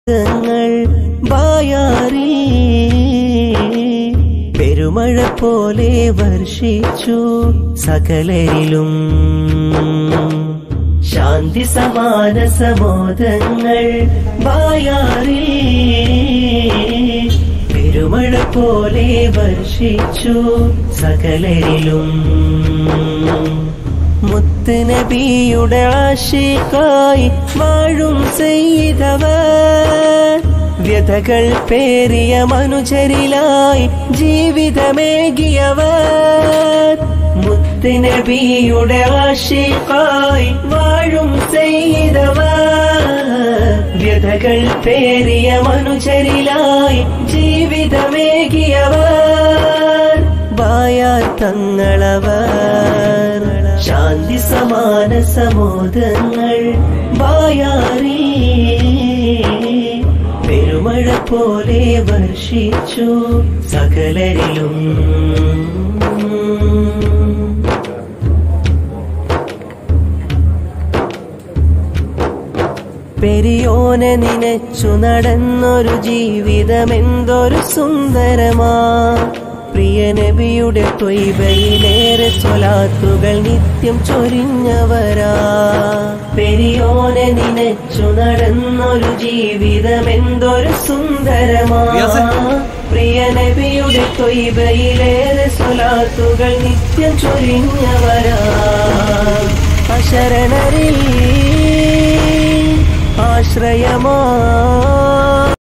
ങ്ങൾ ബായാറി പെരുമഴ പോലെ വർഷിച്ചു സകലരിലും ശാന്തി സമാന സമോദങ്ങൾ ബായാറി പെരുമഴ പോലെ വർഷിച്ചു സകലരിലും മുത്ത് നബിയുടെ ആശിക്കായി വാഴും ചെയ്തവർ വ്യഥകൾ പേറിയ മനുജരിലായി ജീവിതമേകിയവർ മുത്ത് നബിയുടെ ആശിക്കായി വാഴും ചെയ്തവർ വ്യഥകൾ പേറിയ മനുജരിലായി ജീവിതമേകിയവർ ബായാർ തങ്ങളവർ ശാന്തി സമാന സമോദങ്ങൾ ബായാറി പെരുമഴ പോലെ വർഷിച്ചു സകലരിലും പെരിയോനെ നനച്ചു നടന്നൊരു ജീവിതമെന്തൊരു സുന്ദരമാ പ്രിയ നബിയുടെ തൊയ്ബയിലേറെ സ്വലാത്തുകൾ നിത്യം ചൊരിഞ്ഞവരാ പെരിയോനെ നനച്ചു നടന്നൊരു ജീവിതമെന്തൊരു സുന്ദരമാ പ്രിയ നബിയുടെ തൊയ്ബയിലേറെ സ്വലാത്തുകൾ നിത്യം ചൊരിഞ്ഞവരാ അശരണരിൽ ആശ്രയമാ